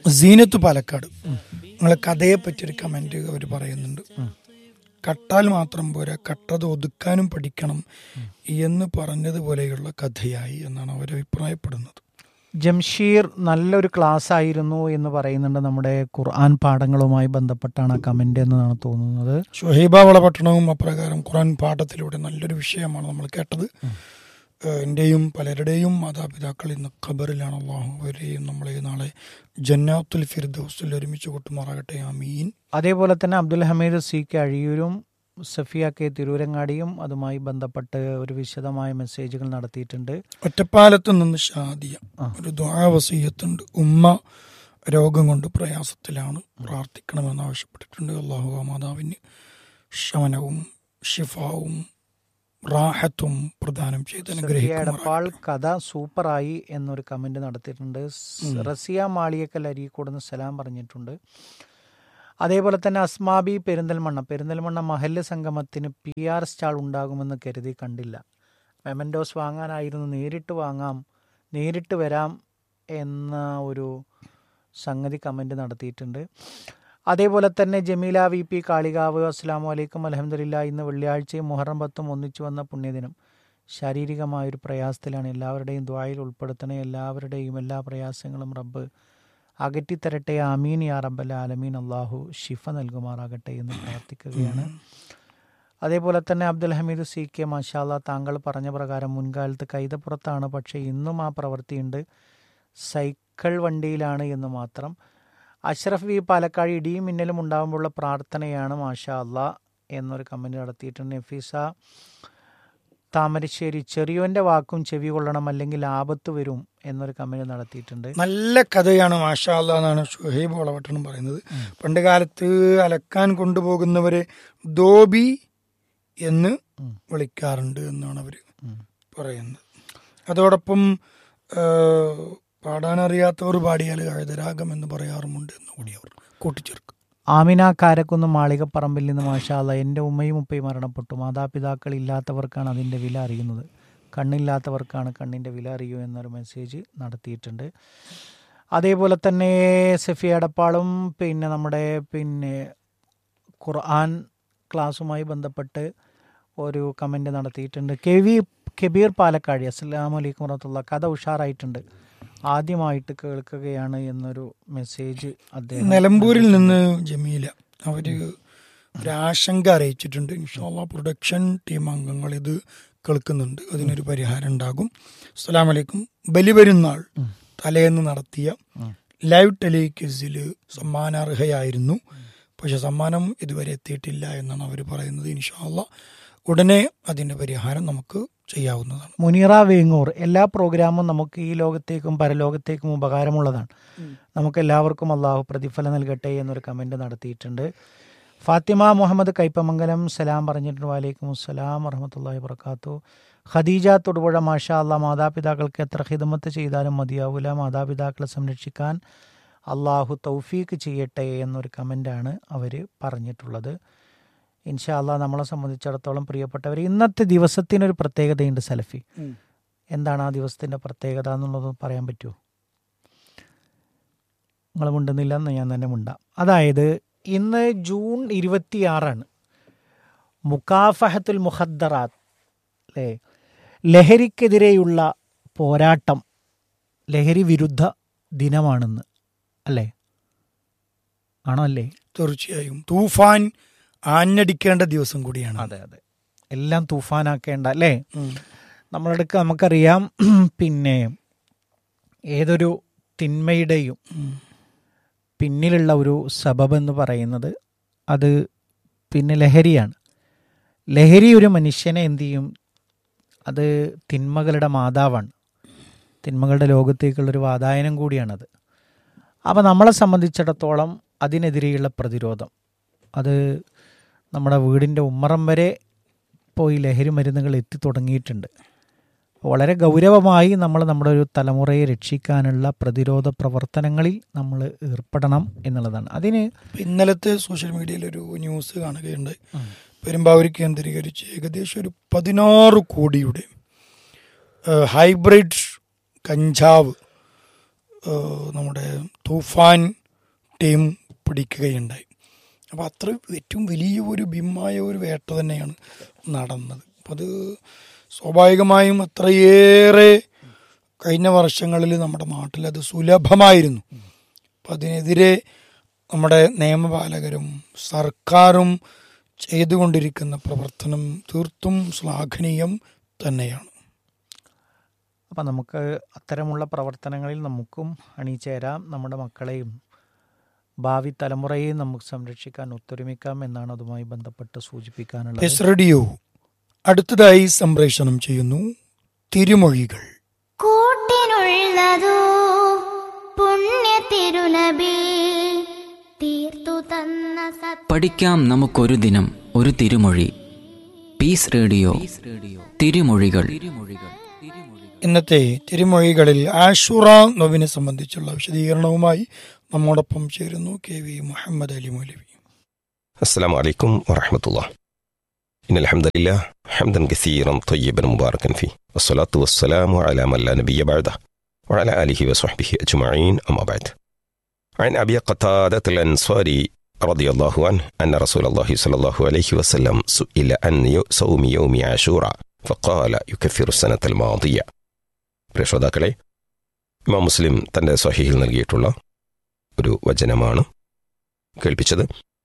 സീനത്ത് പാലക്കാട് നിങ്ങളെ കഥയെ പറ്റിയൊരു കമന്റ് അവർ പറയുന്നുണ്ട് കട്ടാൽ മാത്രം പോരാ കട്ടത് ഒതുക്കാനും പഠിക്കണം എന്ന് പറഞ്ഞതുപോലെയുള്ള കഥയായി എന്നാണ് അവർ അഭിപ്രായപ്പെടുന്നത് ജംഷീർ നല്ലൊരു ക്ലാസ് ആയിരുന്നു എന്ന് പറയുന്നുണ്ട് നമ്മുടെ ഖുർആൻ പാഠങ്ങളുമായി ബന്ധപ്പെട്ടാണ് ആ കമന്റ് എന്നതാണ് തോന്നുന്നത് ഷുഹൈബ വളപട്ടണവും അപ്രകാരം ഖുറാൻ പാഠത്തിലൂടെ നല്ലൊരു വിഷയമാണ് നമ്മൾ കേട്ടത് ഏഹ് എന്റെയും പലരുടെയും മാതാപിതാക്കൾ ഇന്ന് ഖബറിലാണ് അള്ളാഹു അവരെയും നമ്മളെ നാളെ ജന്നാത്തുൽ ഫിർദൗസിൽ ഒരുമിച്ച് കൂട്ടുമാറാകട്ടെ ആമീൻ അതേപോലെ തന്നെ അബ്ദുൽ ഹമീദ് സി കെ അഴിയൂരും സഫിയ കെ തിരൂരങ്ങാടിയും അതുമായി ബന്ധപ്പെട്ട് ഒരു വിശദമായ മെസ്സേജുകൾ നടത്തിയിട്ടുണ്ട് ഒറ്റപ്പാലത്ത് നിന്ന് ഷാദിയ ആ. ഒരു ദ്വാവസീയത്തുണ്ട് ഉമ്മ രോഗം കൊണ്ട് പ്രയാസത്തിലാണ് പ്രാർത്ഥിക്കണമെന്ന് ആവശ്യപ്പെട്ടിട്ടുണ്ട് അള്ളാഹു ആ മാതാവിന് ശമനവും ഷിഫാവും റാഹത്തും പ്രദാനം ചെയ്ത് സഫിയ അനുഗ്രഹിക്കുമാറാകട്ടെ. എടപ്പാൾ കഥ സൂപ്പറായി എന്നൊരു കമന്റ് നടത്തിയിട്ടുണ്ട് സ് റസിയ മാളിയക്കൽ അരീക്കോടുന്ന് സലാം പറഞ്ഞിട്ടുണ്ട് അതേപോലെ തന്നെ അസ്മാബി പെരിന്തൽമണ്ണ പെരിന്തൽമണ്ണ മഹല്ല് സംഗമത്തിന് പി ആർ സ്റ്റാൾ ഉണ്ടാകുമെന്ന് കരുതി കണ്ടില്ല മെമൻഡോസ് വാങ്ങാനായിരുന്നു നേരിട്ട് വാങ്ങാം നേരിട്ട് വരാം എന്ന ഒരു സംഗതി കമൻ്റ് നടത്തിയിട്ടുണ്ട് അതേപോലെ തന്നെ ജമീല വി പി കാളികാവ് അസ്സാം വലൈക്കും അലഹമില്ല ഇന്ന് വെള്ളിയാഴ്ചയും മുഹറം പത്തും ഒന്നിച്ചു വന്ന പുണ്യദിനം ശാരീരികമായൊരു പ്രയാസത്തിലാണ് എല്ലാവരുടെയും ദ്വായിൽ ഉൾപ്പെടുത്തണേ എല്ലാവരുടെയും എല്ലാ പ്രയാസങ്ങളും റബ്ബ് അകറ്റിത്തരട്ടെ ആമീൻ യാ റബ്ബൽ ആലമീൻ അള്ളാഹു ഷിഫ നൽകുമാറാകട്ടെ എന്ന് പ്രാർത്ഥിക്കുകയാണ് അതേപോലെ തന്നെ അബ്ദുൽ ഹമീദ് സി കെ മാഷാല്ല താങ്കൾ പറഞ്ഞ പ്രകാരം മുൻകാലത്ത് കൈതപ്പുറത്താണ് പക്ഷേ ഇന്നും ആ പ്രവൃത്തിയുണ്ട് സൈക്കിൾ വണ്ടിയിലാണ് എന്ന് മാത്രം അഷ്റഫ് വി പാലക്കാട് ഇടിയും മിന്നലും ഉണ്ടാകുമ്പോഴുള്ള പ്രാർത്ഥനയാണ് മാഷാ അല്ലാ എന്നൊരു കമൻറ്റ് നടത്തിയിട്ടുണ്ട് നഫീസ താമരശ്ശേരി ചെറിയോൻ്റെ വാക്കും ചെവി കൊള്ളണം അല്ലെങ്കിൽ ആപത്ത് വരും എന്നൊരു കമൻറ്റ് നടത്തിയിട്ടുണ്ട് നല്ല കഥയാണ് മാഷാ അല്ലാ എന്നാണ് ഷുഹൈബ് വളവട്ടണം പറയുന്നത് പണ്ട് കാലത്ത് അലക്കാൻ കൊണ്ടുപോകുന്നവരെ ദോബി എന്ന് ഉം. വിളിക്കാറുണ്ട് എന്നാണ് അവർ ഉം. പറയുന്നത് അതോടൊപ്പം ഏഹ്, പാടാനറിയാത്തവർ പാടിയാൽ കഴുതരാഗം എന്ന് പറയാറുമുണ്ട് എന്ന് കൂടി അവർ കൂട്ടിച്ചേർക്കും ആമിന കാരക്കുന്ന് മാളികപ്പറമ്പിൽ നിന്ന് മാഷാല്ല എൻ്റെ ഉമ്മയും ഉപ്പയും മരണപ്പെട്ടു മാതാപിതാക്കൾ ഇല്ലാത്തവർക്കാണ് അതിൻ്റെ വില അറിയുന്നത് കണ്ണില്ലാത്തവർക്കാണ് കണ്ണിൻ്റെ വില അറിയൂ എന്നൊരു മെസ്സേജ് നടത്തിയിട്ടുണ്ട് അതേപോലെ തന്നെ സഫി എടപ്പാളും പിന്നെ നമ്മുടെ പിന്നെ ഖുർആൻ ക്ലാസ്സുമായി ബന്ധപ്പെട്ട് ഒരു കമൻറ്റ് നടത്തിയിട്ടുണ്ട് കെ വി കബീർ പാലക്കാടി അസ്സാം വലൈക്കും വറഹത്തുള്ള കഥ ഉഷാറായിട്ടുണ്ട് ആദ്യമായിട്ട് കേൾക്കുകയാണ് എന്നൊരു മെസ്സേജ് അദ്ദേഹം നിലമ്പൂരിൽ നിന്ന് ജമീല അവര് ഒരു ആശങ്ക അറിയിച്ചിട്ടുണ്ട് ഇൻഷാല്ല പ്രൊഡക്ഷൻ ടീം അംഗങ്ങൾ ഇത് കേൾക്കുന്നുണ്ട് അതിനൊരു പരിഹാരം ഉണ്ടാകും അസ്സലാം വലൈക്കും ബലിപെരുന്നാൾ തലേന്ന് നടത്തിയ ഉം. ലൈവ് ടെലിക്വിസിൽ സമ്മാനാർഹയായിരുന്നു പക്ഷെ സമ്മാനം ഇതുവരെ എത്തിയിട്ടില്ല എന്നാണ് അവർ പറയുന്നത് ഇൻഷാല്ല ഉടനെ അതിന്റെ പരിഹാരം നമുക്ക് ചെയ്യാവുന്നതാണ് മുനീറ വേങ്ങൂർ എല്ലാ പ്രോഗ്രാമും നമുക്ക് ഈ ലോകത്തേക്കും പരലോകത്തേക്കും ഉപകാരമുള്ളതാണ് നമുക്ക് എല്ലാവർക്കും അള്ളാഹു പ്രതിഫലം നൽകട്ടെ എന്നൊരു കമൻറ്റ് നടത്തിയിട്ടുണ്ട് ഫാത്തിമ മുഹമ്മദ് കൈപ്പമംഗലം സലാം പറഞ്ഞിട്ടുണ്ട് വാലേക്കും അസ്സലാം വറഹമത്തല്ലാഹി വർക്കാത്തു ഖദീജ തൊടുപുഴ മാഷാ അള്ളാഹ് മാതാപിതാക്കൾക്ക് എത്ര ഹിദമത്ത് ചെയ്താലും മതിയാവില്ല മാതാപിതാക്കളെ സംരക്ഷിക്കാൻ അള്ളാഹു തൗഫീക്ക് ചെയ്യട്ടെ എന്നൊരു കമൻ്റാണ് അവർ പറഞ്ഞിട്ടുള്ളത് ഇൻഷാ അള്ളാഹ് നമ്മളെ സംബന്ധിച്ചിടത്തോളം പ്രിയപ്പെട്ടവർ ഇന്നത്തെ ദിവസത്തിനൊരു പ്രത്യേകതയുണ്ട് സലഫി എന്താണ് ആ ദിവസത്തിൻ്റെ പ്രത്യേകത എന്നുള്ളത് പറയാൻ പറ്റുമോ നിങ്ങൾ മിണ്ടുന്നില്ല എന്ന് ഞാൻ തന്നെ മിണ്ടാം അതായത് ഇന്ന് ജൂൺ ഇരുപത്തിയാറാണ് മുക്കാഫഹത്തുൽ മുഹദ്ദറാത്ത് അല്ലേ ലഹരിക്കെതിരെയുള്ള പോരാട്ടം ലഹരി വിരുദ്ധ ദിനമാണെന്ന് അല്ലേ ആണോ അല്ലേ തീർച്ചയായും തൂഫാൻ ആഞ്ഞടിക്കേണ്ട ദിവസം കൂടിയാണ് അതെ അതെ എല്ലാം തൂഫാനാക്കേണ്ട അല്ലേ ഉം. നമ്മളടുക്ക് നമുക്കറിയാം പിന്നെ ഏതൊരു തിന്മയുടെയും ഉം. പിന്നിലുള്ള ഒരു സബബ് എന്ന് പറയുന്നത് അത് പിന്നെ ലഹരിയാണ് ലഹരി ഒരു മനുഷ്യനെ എന്ത് ചെയ്യും അത് തിന്മകളുടെ മാതാവാണ് തിന്മകളുടെ ലോകത്തേക്കുള്ളൊരു വാതായനം കൂടിയാണത് അപ്പോൾ നമ്മളെ സംബന്ധിച്ചിടത്തോളം അതിനെതിരെയുള്ള പ്രതിരോധം അത് നമ്മുടെ വീടിൻ്റെ ഉമ്മറം വരെ പോയി ലഹരി മരുന്നുകൾ എത്തി തുടങ്ങിയിട്ടുണ്ട് വളരെ ഗൗരവമായി നമ്മൾ നമ്മുടെ ഒരു തലമുറയെ രക്ഷിക്കാനുള്ള പ്രതിരോധ പ്രവർത്തനങ്ങളിൽ നമ്മൾ ഏർപ്പെടണം എന്നുള്ളതാണ് അതിന് ഇന്നലത്തെ സോഷ്യൽ മീഡിയയിൽ ഒരു ന്യൂസ് കാണുകയുണ്ടായി പെരുമ്പാവൂർ കേന്ദ്രീകരിച്ച് ഏകദേശം ഒരു പതിനാറ് കോടിയുടെ ഏഹ്, ഹൈബ്രിഡ് കഞ്ചാവ് ഏഹ്, നമ്മുടെ തൂഫാൻ ടീം പിടിക്കുകയുണ്ടായി അപ്പോൾ അത്ര ഏറ്റവും വലിയ ഒരു ഭീമായ ഒരു വേട്ട തന്നെയാണ് നടന്നത് അപ്പം അത് സ്വാഭാവികമായും അത്രയേറെ കഴിഞ്ഞ വർഷങ്ങളിൽ നമ്മുടെ നാട്ടിൽ അത് സുലഭമായിരുന്നു അപ്പം അതിനെതിരെ നമ്മുടെ നിയമപാലകരും സർക്കാരും ചെയ്തുകൊണ്ടിരിക്കുന്ന പ്രവർത്തനം തീർത്തും ശ്ലാഘനീയം തന്നെയാണ് അപ്പം നമുക്ക് അത്തരമുള്ള പ്രവർത്തനങ്ങളിൽ നമുക്കും അണിചേരാം നമ്മുടെ മക്കളെയും ഭാവി തലമുറയെയും നമുക്ക് സംരക്ഷിക്കാൻ ഒത്തൊരുമിക്കാം എന്നാണ് അതുമായി ബന്ധപ്പെട്ട് സൂചിപ്പിക്കാനുള്ളത് എസ് റേഡിയോ അടുത്തതായി സംപ്രേഷണം ചെയ്യുന്നു തിരുമൊഴികൾ കൂട്ടിനുള്ളതോ പുണ്യ തിരുനബി തീർത്തു തന്ന സത് പഠിക്കാം നമുക്കൊരു ദിനം ഒരു തിരുമൊഴി പീസ് റേഡിയോ തിരുമൊഴികൾ ഇന്നത്തെ തിരുമൊഴികളിൽ ആഷുറ നോവിനെ സംബന്ധിച്ചുള്ള വിശദീകരണവുമായി നമ്മോടൊപ്പം ചേരുന്നു കെ വി മുഹമ്മദ് അലി മൗലവി السلام عليكم ورحمة الله إن الحمد لله حمدا كثيرا طيبا مباركا فيه والصلاة والسلام على من لا نبي بعده وعلى آله وصحبه أجمعين أما بعد عن أبي قتادة الأنصاري رضي الله عنه أن رسول الله صلى الله عليه وسلم سئل عن يو- صوم يوم عاشوراء فقال يكفر السنة الماضية പ്രിയശ്രോതാക്കളെ ഇമാം മുസ്ലിം തൻ്റെ സ്വഹീഹിൽ നൽകിയിട്ടുള്ള ഒരു വചനമാണ് കേൾപ്പിച്ചത്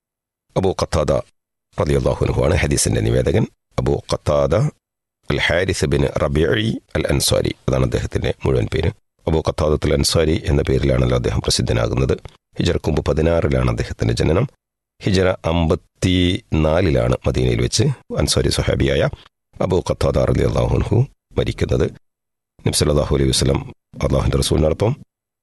അബൂ ഖത്താദ റളിയല്ലാഹുനുഹുവാണ് ഹദീസിന്റെ നിവേദകൻ Abu Qatada al Harith bin Rabi al Ansari അതാണ് അദ്ദേഹത്തിന്റെ മുഴുവൻ പേര് അബൂ ഖത്താദത്തുൽ അൻസാരി എന്ന പേരിലാണല്ലോ അദ്ദേഹം പ്രസിദ്ധനാകുന്നത് ഹിജറക്ക് മുമ്പ് പതിനാറിലാണ് അദ്ദേഹത്തിന്റെ ജനനം ഹിജറ അമ്പത്തി നാലിലാണ് മദീനയിൽ വെച്ച് അൻസാരി സുഹാബിയായ അബൂ ഖത്താദ റലി അള്ളാഹുൻഹു മരിക്കുന്നത് നബ്സല്ലാഹു അലൈഹി വസ്ലം അള്ളാഹുന്റെ റസൂലിനോടൊപ്പം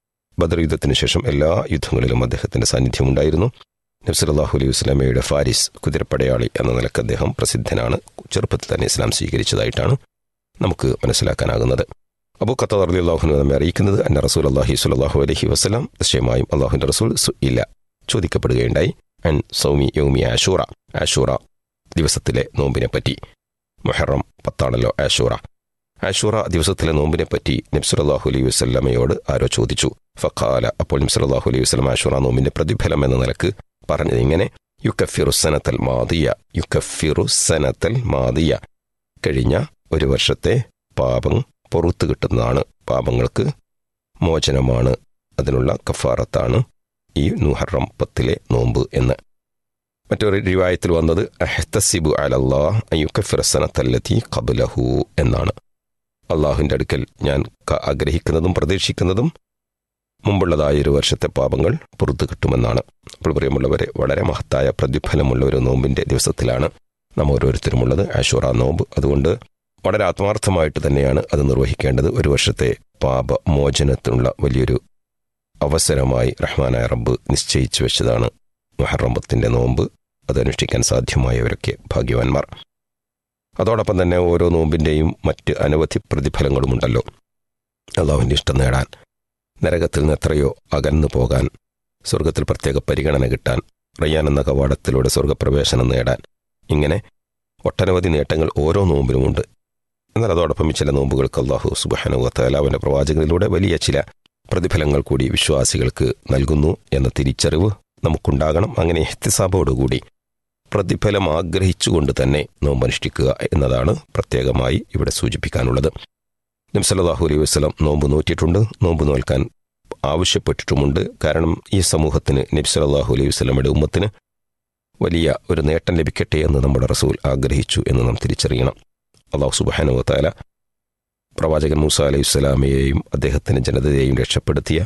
ബദർ യുദ്ധത്തിന് ശേഷം എല്ലാ യുദ്ധങ്ങളിലും അദ്ദേഹത്തിന്റെ സാന്നിധ്യമുണ്ടായിരുന്നു നബ്സലാഹു അലൈഹി വസ്ലാമയുടെ ഫാരിസ് കുതിരപ്പടയാളി എന്ന നിലക്ക് അദ്ദേഹം പ്രസിദ്ധനാണ് ചെറുപ്പത്തിൽ തന്നെ ഇസ്ലാം സ്വീകരിച്ചതായിട്ടാണ് നമുക്ക് മനസ്സിലാക്കാനാകുന്നത് അബൂ ഖത്താർ അലി അള്ളാഹുനു നമ്മെ അറിയിക്കുന്നത് അന്ന റസൂൽ അള്ളാഹി സ്വലാഹു അലഹി വസ്ലാം നിശ്ചയമായും അള്ളാഹുവിന്റെ റസൂൽ സു ഇല്ല ചോദിക്കപ്പെടുകയുണ്ടായി അൻ സൗമി യൗമി ആഷൂറ ആഷൂറ ദിവസത്തിലെ നോമ്പിനെ പറ്റി മുഹറം പത്താണല്ലോ ആഷൂറ ആഷൂറ ദിവസത്തിലെ നോമ്പിനെ പറ്റി നബ്സുലല്ലാഹു അലൈഹി വസ്ലമയോട് ആരോ ചോദിച്ചു ഫഖാല അപ്പോൾ നബ്സുലല്ലാഹു അലൈഹി വസ്ലം ആഷൂറ നോമ്പിന്റെ പ്രതിഫലം എന്ന നിലക്ക് പറഞ്ഞത് ഇങ്ങനെ യുക്കഫിറു സനത്തൽ മാദിയ യുക്കഫിറു സനത്തൽ മാദിയ കഴിഞ്ഞ ഒരു വർഷത്തെ പാപം പുറത്തു കിട്ടുന്നതാണ് പാപങ്ങൾക്ക് മോചനമാണ് അതിനുള്ള കഫാറത്താണ് ഈ നുഹറം പത്തിലെ നോമ്പ് എന്ന് മറ്റൊരു റിവായത്തിൽ വന്നത് അഹ്തസിബു അലല്ലാ അയ്യുക്കഫിറ സനത്തല്ലത്തി കബുലഹു എന്നാണ് അള്ളാഹുവിൻ്റെ അടുക്കൽ ഞാൻ ക- ആഗ്രഹിക്കുന്നതും പ്രതീക്ഷിക്കുന്നതും മുമ്പുള്ളതായ ഒരു വർഷത്തെ പാപങ്ങൾ പുറത്തു കിട്ടുമെന്നാണ് അപ്പോൾ പ്രിയമുള്ളവരെ വളരെ മഹത്തായ പ്രതിഫലമുള്ള ഒരു നോമ്പിന്റെ ദിവസത്തിലാണ് നാം ഓരോരുത്തരുമുള്ളത് ആഷുറ നോമ്പ് അതുകൊണ്ട് വളരെ ആത്മാർത്ഥമായിട്ട് തന്നെയാണ് അത് നിർവഹിക്കേണ്ടത് ഒരു വർഷത്തെ പാപ മോചനത്തിനുള്ള വലിയൊരു അവസരമായി റഹ്മാനായ റബ്ബ് നിശ്ചയിച്ചു വെച്ചതാണ് മുഹറമ്പത്തിന്റെ നോമ്പ് അത് അനുഷ്ഠിക്കാൻ സാധ്യമായവരൊക്കെ ഭാഗ്യവാന്മാർ അതോടൊപ്പം തന്നെ ഓരോ നോമ്പിന്റെയും മറ്റ് അനവധി പ്രതിഫലങ്ങളുമുണ്ടല്ലോ അള്ളാഹുവിൻ്റെ ഇഷ്ടം നേടാൻ നരകത്തിൽ നിന്ന് എത്രയോ അകന്നു പോകാൻ സ്വർഗത്തിൽ പ്രത്യേക പരിഗണന കിട്ടാൻ റയ്യാൻ എന്ന കവാടത്തിലൂടെ സ്വർഗപ്രവേശനം നേടാൻ ഇങ്ങനെ ഒട്ടനവധി നേട്ടങ്ങൾ ഓരോ നോമ്പിലുമുണ്ട് എന്നാൽ അതോടൊപ്പം ഈ ചില നോമ്പുകൾക്ക് അള്ളാഹു സുബാനുവത്താല അവൻ്റെ പ്രവാചകനിലൂടെ വലിയ ചില പ്രതിഫലങ്ങൾ കൂടി വിശ്വാസികൾക്ക് നൽകുന്നു എന്ന തിരിച്ചറിവ് നമുക്കുണ്ടാകണം അങ്ങനെ എഹ്തിസാബോടുകൂടി പ്രതിഫലം ആഗ്രഹിച്ചുകൊണ്ട് തന്നെ നോമ്പ് അനുഷ്ഠിക്കുക എന്നതാണ് പ്രത്യേകമായി ഇവിടെ സൂചിപ്പിക്കാനുള്ളത് നബ്സല്ലാഹു അലൈഹി വസ്ലം നോമ്പ് നോറ്റിയിട്ടുണ്ട് നോമ്പ് നോൽക്കാൻ ആവശ്യപ്പെട്ടിട്ടുമുണ്ട് കാരണം ഈ സമൂഹത്തിന് നബി സല്ലല്ലാഹു അലൈഹി വസ്ലമയുടെ ഉമ്മത്തിന് വലിയ ഒരു നേട്ടം ലഭിക്കട്ടെ എന്ന് നമ്മുടെ റസൂൽ ആഗ്രഹിച്ചു എന്ന് നാം തിരിച്ചറിയണം അള്ളാഹു സുബാനുവത്താല പ്രവാചകൻ മൂസ അലൈഹി സ്വലാമയെയും അദ്ദേഹത്തിന്റെ ജനതയെയും രക്ഷപ്പെടുത്തിയ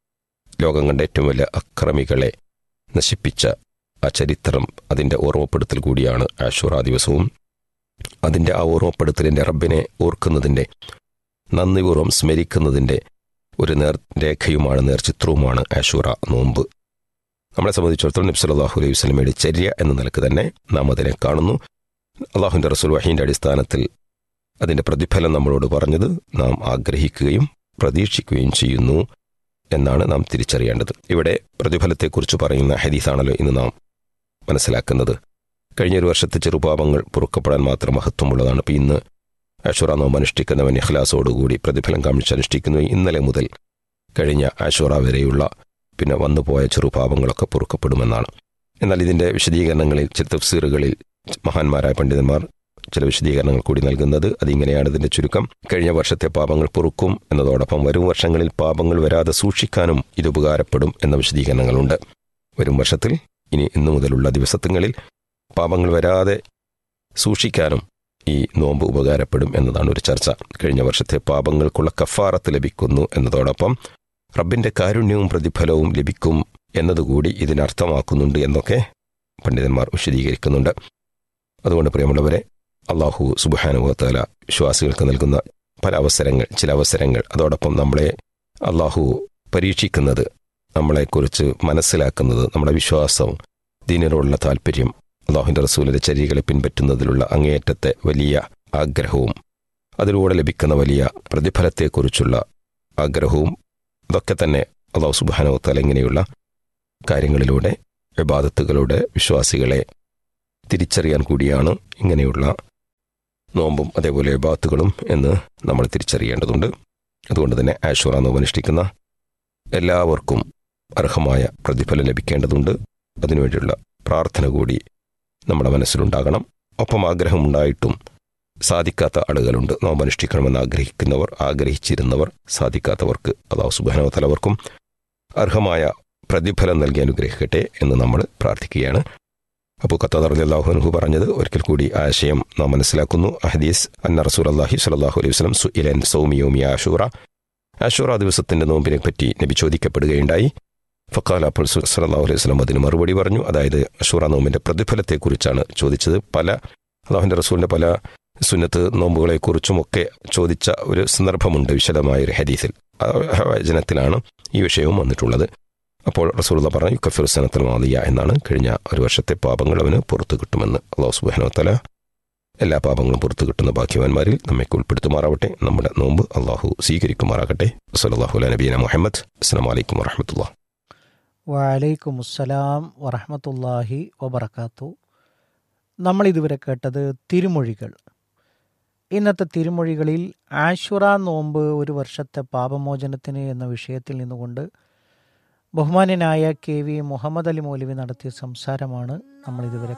ലോകം കണ്ട ഏറ്റവും വലിയ അക്രമികളെ നശിപ്പിച്ച ആ ചരിത്രം അതിന്റെ ഓർമ്മപ്പെടുത്തൽ കൂടിയാണ് ആഷുറ ദിവസവും അതിന്റെ ആ ഓർമ്മപ്പെടുത്തലിന്റെ റബ്ബിനെ ഓർക്കുന്നതിന്റെ നന്ദിപൂർവ്വം സ്മരിക്കുന്നതിന്റെ ഒരു നേർരേഖയുമാണ് നേർചിത്രവുമാണ് ആഷൂറ നോമ്പ് നമ്മളെ സംബന്ധിച്ചിടത്തോളം നബ്സലാഹു അലൈഹി വസ്ലമയുടെ ചര്യ എന്ന നിലക്ക് തന്നെ നാം അതിനെ കാണുന്നു അള്ളാഹുന്റെ റസൂൽ വഹീന്റെ അടിസ്ഥാനത്തിൽ അതിന്റെ പ്രതിഫലം നമ്മളോട് പറഞ്ഞത് നാം ആഗ്രഹിക്കുകയും പ്രതീക്ഷിക്കുകയും ചെയ്യുന്നു എന്നാണ് നാം തിരിച്ചറിയേണ്ടത് ഇവിടെ പ്രതിഫലത്തെക്കുറിച്ച് പറയുന്ന ഹദീസാണല്ലോ ഇന്ന് നാം മനസ്സിലാക്കുന്നത് കഴിഞ്ഞൊരു വർഷത്തെ ചെറുപാപങ്ങൾ പൊറുക്കപ്പെടാൻ മാത്രം മഹത്വമുള്ളതാണ് അപ്പോൾ ഇന്ന് അഷുറ നോമ്പ് അനുഷ്ഠിക്കുന്നവൻ ഇഖ്ലാസോടുകൂടി പ്രതിഫലം കാണിച്ച് അനുഷ്ഠിക്കുന്നു ഇന്നലെ മുതൽ കഴിഞ്ഞ ആശുറ വരെയുള്ള പിന്നെ വന്നുപോയ ചെറുപാപങ്ങളൊക്കെ പൊറുക്കപ്പെടുമെന്നാണ് എന്നാൽ ഇതിൻ്റെ വിശദീകരണങ്ങളിൽ ചില തഫ്സീറുകളിൽ മഹാന്മാരായ പണ്ഡിതന്മാർ ചില വിശദീകരണങ്ങൾ കൂടി നൽകുന്നത് അതിങ്ങനെയാണ് ഇതിൻ്റെ ചുരുക്കം കഴിഞ്ഞ വർഷത്തെ പാപങ്ങൾ പൊറുക്കും എന്നതോടൊപ്പം വരും വർഷങ്ങളിൽ പാപങ്ങൾ വരാതെ സൂക്ഷിക്കാനും ഇത് ഉപകാരപ്പെടും എന്ന വിശദീകരണങ്ങളുണ്ട് വരും വർഷത്തിൽ ഇനി ഇന്നു മുതലുള്ള ദിവസങ്ങളിൽ പാപങ്ങൾ വരാതെ സൂക്ഷിക്കാനും ഈ നോമ്പ് ഉപകാരപ്പെടും എന്നതാണ് ഒരു ചർച്ച കഴിഞ്ഞ വർഷത്തെ പാപങ്ങൾക്കുള്ള കഫാറത്ത് ലഭിക്കുന്നു എന്നതോടൊപ്പം റബ്ബിന്റെ കാരുണ്യവും പ്രതിഫലവും ലഭിക്കും എന്നതുകൂടി ഇതിനർത്ഥമാക്കുന്നുണ്ട് എന്നൊക്കെ പണ്ഡിതന്മാർ വിശദീകരിക്കുന്നുണ്ട് അതുകൊണ്ട് പ്രിയമുള്ളവരെ അള്ളാഹു സുബാനുഭവത്തല വിശ്വാസികൾക്ക് നൽകുന്ന പല അവസരങ്ങൾ ചില അവസരങ്ങൾ അതോടൊപ്പം നമ്മളെ അള്ളാഹു പരീക്ഷിക്കുന്നത് നമ്മളെക്കുറിച്ച് മനസ്സിലാക്കുന്നത് നമ്മുടെ വിശ്വാസവും ദീനിനോടുള്ള താല്പര്യം അള്ളാഹുവിൻ്റെ റസൂലിൻ്റെ ചര്യകളെ പിൻപറ്റുന്നതിലുള്ള അങ്ങേയറ്റത്തെ വലിയ ആഗ്രഹവും അതിലൂടെ ലഭിക്കുന്ന വലിയ പ്രതിഫലത്തെക്കുറിച്ചുള്ള ആഗ്രഹവും അതൊക്കെ തന്നെ അള്ളാഹു സുബാനോത്തല ഇങ്ങനെയുള്ള കാര്യങ്ങളിലൂടെ വിവാദത്തുകളുടെ വിശ്വാസികളെ തിരിച്ചറിയാൻ കൂടിയാണ് ഇങ്ങനെയുള്ള നോമ്പും അതേപോലെ വിവാദത്തുകളും എന്ന് നമ്മൾ തിരിച്ചറിയേണ്ടതുണ്ട് അതുകൊണ്ട് തന്നെ ആഷുറ നോമ്പ് അനുഷ്ഠിക്കുന്ന എല്ലാവർക്കും അർഹമായ പ്രതിഫലം ലഭിക്കേണ്ടതുണ്ട് അതിനുവേണ്ടിയുള്ള പ്രാർത്ഥന കൂടി നമ്മുടെ മനസ്സിലുണ്ടാകണം ഒപ്പം ആഗ്രഹമുണ്ടായിട്ടും സാധിക്കാത്ത ആളുകളുണ്ട് നോമ്പ് അനുഷ്ഠിക്കണമെന്ന് ആഗ്രഹിക്കുന്നവർ ആഗ്രഹിച്ചിരുന്നവർ സാധിക്കാത്തവർക്ക് അള്ളാഹു സുബാനവത്തലവർക്കും അർഹമായ പ്രതിഫലം നൽകി അനുഗ്രഹിക്കട്ടെ എന്ന് നമ്മൾ പ്രാർത്ഥിക്കുകയാണ് അപ്പോൾ ഖത്താദർ അള്ളാഹുനഹു പറഞ്ഞത് ഒരിക്കൽ കൂടി ആശയം നാം മനസ്സിലാക്കുന്നു അഹദീസ് അന്ന റസൂൽ അള്ളാഹി സ്വലാഹു അലൈഹി വസ്ലം സുഇലൻ സൗമിയോമി ആഷൂറ ആഷൂറ ദിവസത്തിന്റെ നോമ്പിനെ പറ്റി നബി ചോദിക്കപ്പെടുകയുണ്ടായി ഫക്കാൽ അപ്പോൾ സലാഹു അലൈഹി വസ്ലം അതിന് മറുപടി പറഞ്ഞു അതായത് അഷൂറ നോമ്പിന്റെ പ്രതിഫലത്തെക്കുറിച്ചാണ് ചോദിച്ചത് പല അള്ളാഹുവിന്റെ റസൂലിന്റെ പല സുന്നത്ത് നോമ്പുകളെക്കുറിച്ചുമൊക്കെ ചോദിച്ച ഒരു സന്ദർഭമുണ്ട് വിശദമായ ഒരു ഹദീസിൽ ആ വചനത്തിലാണ് ഈ വിഷയവും വന്നിട്ടുള്ളത് അപ്പോൾ റസൂള്ള പറഞ്ഞു കഫീർ സനത്തൽ മാദിയ എന്നാണ് കഴിഞ്ഞ ഒരു വർഷത്തെ പാപങ്ങൾ അവന് പുറത്തു കിട്ടുമെന്ന് അള്ളാഹു സുബാനോത്തല എല്ലാ പാപങ്ങളും പുറത്തു കിട്ടുന്ന ഭാഗ്യവാന്മാരിൽ നമ്മയ്ക്ക് ഉൾപ്പെടുത്തുമാറാവട്ടെ നമ്മുടെ നോമ്പ് അള്ളാഹു സ്വീകരിക്കുമാറാകട്ടെ സലാഹു അല നബീന മുഹമ്മദ് അസ്സാം വലൈക്കും വറഹമത്തുള്ള വലൈക്കും അസ്സലാം വറഹമത്തല്ലാഹി വബർക്കാത്തു നമ്മൾ ഇതുവരെ കേട്ടത് തിരുമൊഴികൾ ഇന്നത്തെ തിരുമൊഴികളിൽ ആഷുറ നോമ്പ് ഒരു വർഷത്തെ പാപമോചനത്തിന് എന്ന വിഷയത്തിൽ നിന്നുകൊണ്ട് ബഹുമാന്യനായ കെ വി മുഹമ്മദ് അലി മൗലവി നടത്തിയ സംസാരമാണ് നമ്മൾ ഇതുവരെ